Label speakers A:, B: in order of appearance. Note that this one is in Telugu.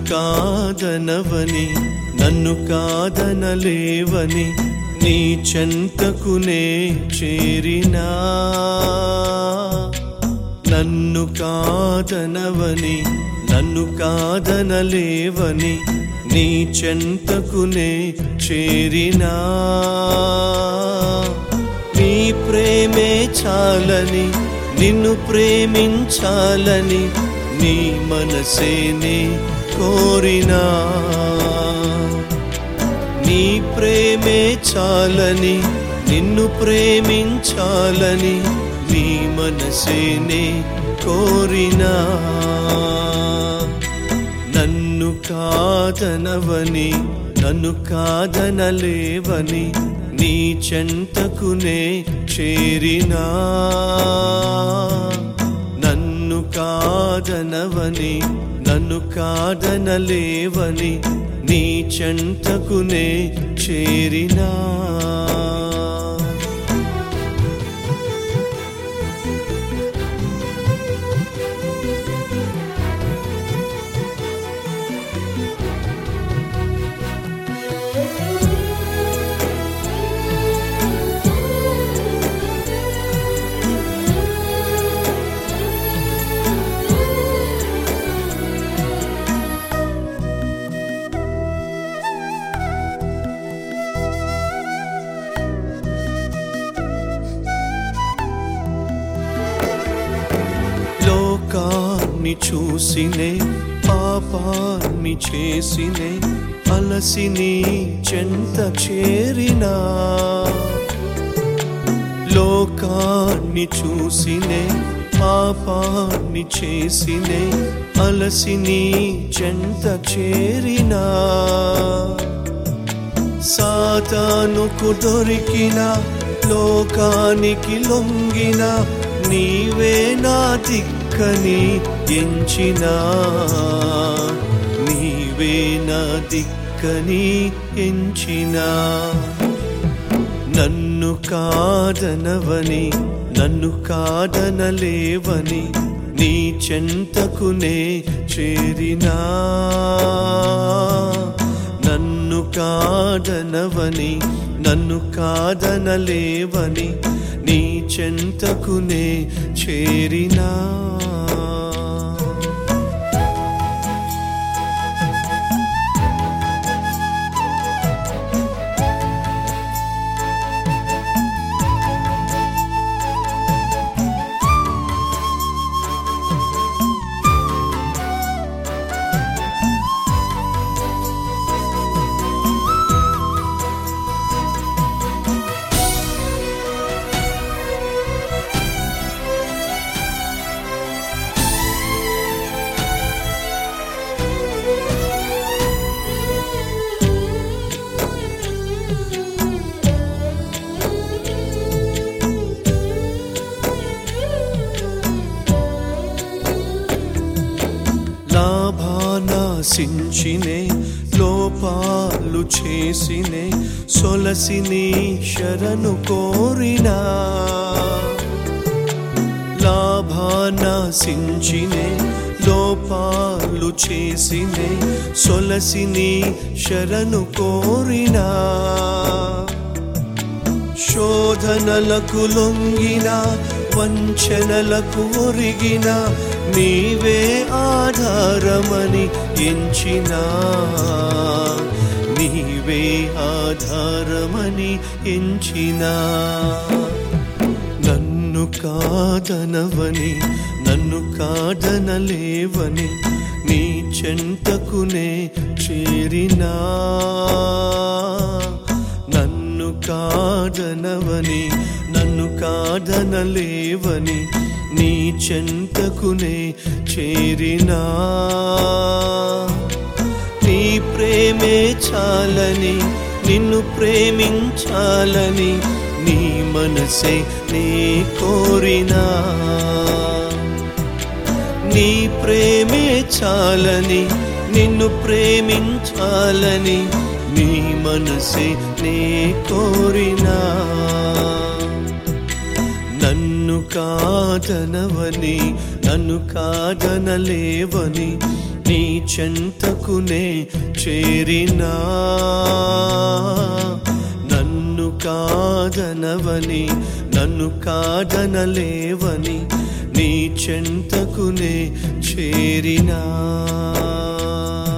A: కాదనవని నన్ను కాదనలేవని నీ చెంతకునే చేరినా నన్ను కాదనవని నన్ను కాదనలేవని నీ చెంతకునే చేరినా నీ ప్రేమే చాలని నిన్ను ప్రేమించాలని నీ మనసేనే కోరినా నీ ప్రేమే చాలని నిన్ను ప్రేమించాలని నీ మనసేనే కోరినా నన్ను కాదనవని నన్ను కాదనలేవని నీ చెంతకునే చేరినా నన్ను కాదనవని నన్ను కాదనలేవని నీ చెంతకునే చేరినా లోకాన్ని చూసినే పాపాన్ని చేసినే అలసి నీ చెంత చేరినా లోకాన్ని చూసినే పాపాన్ని చేసినే అలసి నీ చెంత చేరినా సాతానుకు దొరికిన లోకానికి లొంగిన నీవే నా దిక్కని ఎంచినా నీవే నా దిక్కని ఎంచినా నన్ను కాదనవని నన్ను కాదనలేవని నీ చెంతకునే చేరినా నన్ను కాదనవని నన్ను కాదనలేవని నీ చెంతకునే చేరినా లాభానాశించినే లోపాలు చేసినే సొలసిని శరణు కోరినా లాభానాశించినే లోపాలు చేసినే సొలసిని శరణు కోరినా శోధనలకు లొంగిన వంచనలకు ఒరిగిన నీవే ఆధారమని ఎంచినా నీవే ఆధారమని ఎంచినా నన్ను కాదనవని నన్ను కాదనలేవని నీ చెంతకునే చేరినా నన్ను కాదనవని నన్ను కాదనలేవని నీ చెంతకునే చేరినా నీ ప్రేమే చాలని నిన్ను ప్రేమించాలని నీ మనసే నీ కోరినా నీ ప్రేమే చాలని నిన్ను ప్రేమించాలని నీ మనసే నే కోరినా నన్ను కాదనవని నన్ను కాదనలేవని నీ చెంతకునే చేరినా నన్ను కాదనవని నన్ను కాదనలేవని నీ చెంతకునే చేరినా